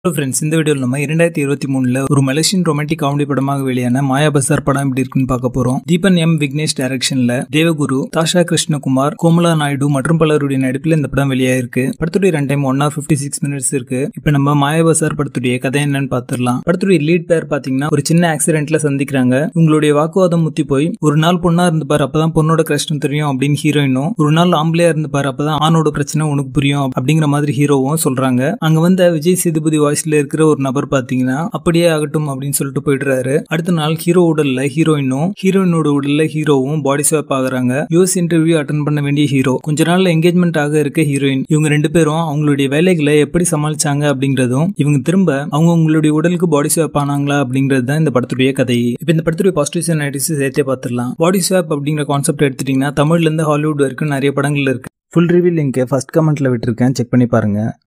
hello friends இந்த வீடியோவில் நம்ம இரண்டாயிரத்தி இருபத்தி மூணுல ஒரு மலேசியன் ரொமான்டிக் காமெடி படமாக வெளியான மாயா பசார் படம் எப்படி இருக்குன்னு பார்க்க போறோம் தீபன் எம் விக்னேஷ் டைரக்ஷன்ல தேவகுரு தாஷா கிருஷ்ணகுமார் கோமலா நாயுடு மற்றும் பலருடைய நடிப்பில் இந்த படம் வெளியாயிருக்கு படத்துடைய run time one hour fifty six minutes இருக்கு இப்போ நம்ம மாயா பசார் படத்துடைய கதை என்னன்னு பார்த்துடலாம் படத்துடைய லீட் பேர் பாத்தீங்கன்னா ஒரு சின்ன ஆக்சிடென்ட்ல சந்திக்கிறாங்க உங்களுடைய வாக்குவாதம் முத்தி போய் ஒரு நாள் பொண்ணா இருந்து பாரு அப்பதான் பொண்ணோட கஷ்டம் தெரியும் அப்படின்னு ஹீரோயினும் ஒரு நாள் ஆம்பளையா இருந்து பாரு அப்பதான் ஆணோட பிரச்சனை உனக்கு புரியும் அப்படிங்கிற மாதிரி ஹீரோவும் சொல்றாங்க அங்க வந்த விஜய் சேதுபதி வாய்ஸ்ல இருக்கிற ஒரு நபர் பாத்தீங்கன்னா அப்படியே ஆகட்டும் அப்படின்னு சொல்லிட்டு போயிடுறாரு அடுத்த நாள் ஹீரோ உடல்ல ஹீரோயினும் ஹீரோயினோட உடல்ல ஹீரோவும் பாடி ஸ்வாப் ஆகுறாங்க யூஎஸ் இன்டர்வியூ அட்டன் பண்ண வேண்டிய ஹீரோ கொஞ்ச நாள்ல என்கேஜ்மெண்ட் ஆக இருக்க ஹீரோயின் இவங்க ரெண்டு பேரும் அவங்களுடைய வேலைகளை எப்படி சமாளிச்சாங்க அப்படிங்கறதும் இவங்க திரும்ப அவங்க உங்களுடைய உடலுக்கு பாடி ஸ்வாப் ஆனாங்களா அப்படிங்கிறது தான் இந்த படத்துடைய கதை இப்போ இந்த படத்துடைய பாசிட்டிவ்ஸ் அண்ட் நெகட்டிவ்ஸ் சேர்த்தே பார்த்துடலாம் பாடி ஸ்வாப் அப்படிங்கிற கான்செப்ட் எடுத்துட்டீங்கன்னா தமிழ்ல இருந்து ஹாலிவுட் வரைக்கும் நிறைய படங்கள் இருக்கு ஃபுல் ரிவ்யூ லிங்க் ஃபர்ஸ்ட் கமெண்ட்ல விட்டுருக்கேன் செக் பண்ணி பாருங்க